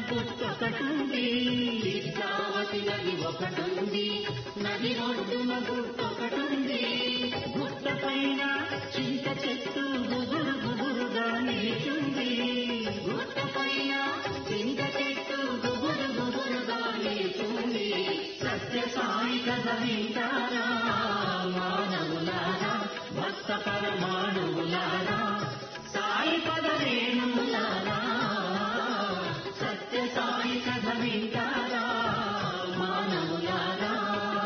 గుట్టొకటుంది చిత్రావతి నది ఒకటుంది నది ఒడ్డున గుట్టొకటుంది గుట్ట పైన చింత చెట్టు గుబురు గుబురుగా నిలిచింది గుట్ట పైన చింత చెట్టు గుబురు గుబురుగా నిలుచుంది సత్య సాయి కథ వింటారా మానవులారా భక్త పరమాణువులారా సాయి పద రేణువులారా సత్య సాయి కథ వింటారా మానవులారా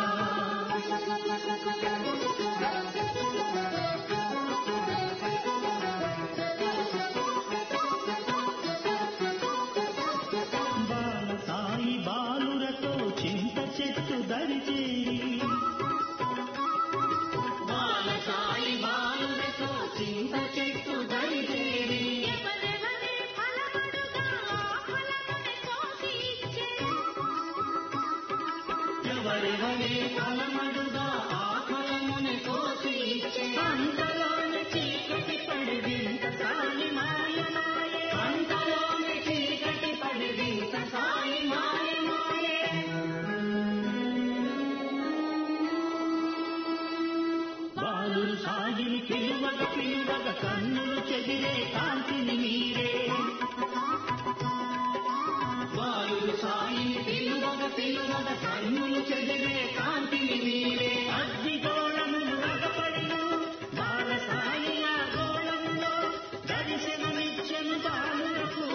బాల సాయి బాలురతో చింత చెట్టు దరిచేరి బాల సాయి బాలులతో చింత చెట్టు దరిచేరి ఎవరెవరే ఫలమడుగా ఫలముని కోసి ఇచ్చెను. ఎవరెవరే ఫలమడుగా ఆ ఫలముని కోసి ఇచ్చే అంతలోని చీకటి పడి వింత సాయి మాయమాయే అంతలోని చీకటి పడి వింత సాయి మాయ మాయే బాలురు సాగిని పిలువగ పిలువగ కన్నులు చెదిరే కాంతిని మీరే బాలుడు సాయి పిలువగ పిలువగ కన్నులు చెదిరే కాంతిని మీరే అగ్ని గోళములు రగపడిను బాల సాయి ఆ గోళంలో దర్శనమిచ్చను బాలురకు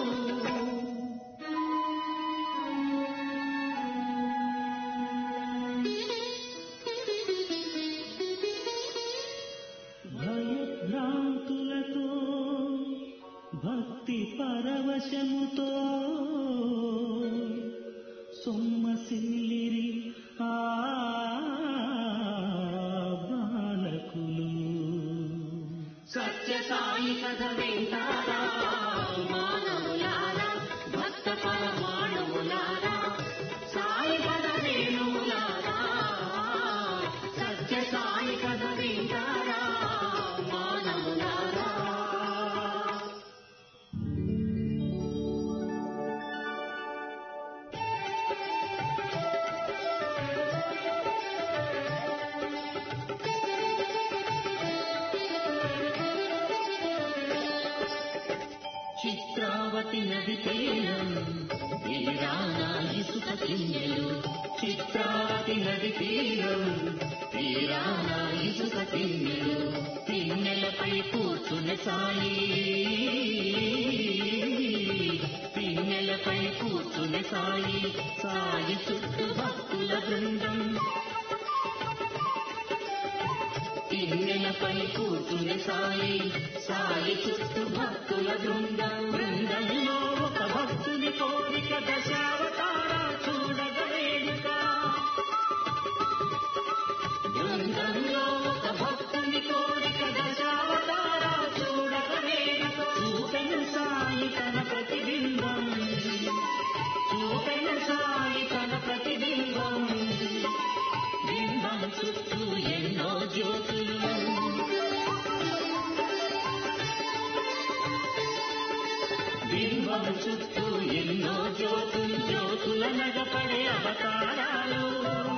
భయభ్రాంతులతో భక్తి పరవశముతో సొమ్మసిల్లిరి ఆ బాలకులు సత్య సాయి కథ వింటారా మానవులారా భక్త పరమాణువులారా సాయి పద వేణువులారా సత్య సాయి కథ వింటారా మానవులారా చిత్రావతి నది తీరం తీరాన ఇసుక తిన్నెలు చిత్రావతి నది తీరం తీరాన ఇసుక తిన్నెలు తిన్నెలపై కూర్చుని సాయి తిన్నెలపై కూర్చుని సాయి సాయి చుట్టూ భక్తుల బృందం తిన్నెలపై కూర్చుని సాయి సాయి చుట్టూ భక్తుల బృందం బృందంలో ఒక భక్తుని కోరిక దశావతార చూడగలేనుక బృందంలో ఒక భక్తుని కోరిక దశావతార చూడగలేనుక చూపెను సాయి తన ప్రతిబింబం చూపెను సాయి తన ప్రతిబింబం బింబం చుట్టూ ఎన్నో జ్యోతులు బింబం చుట్టూ ఎన్నో జ్యోతులు జ్యోతుల నగపడే అవతారాలు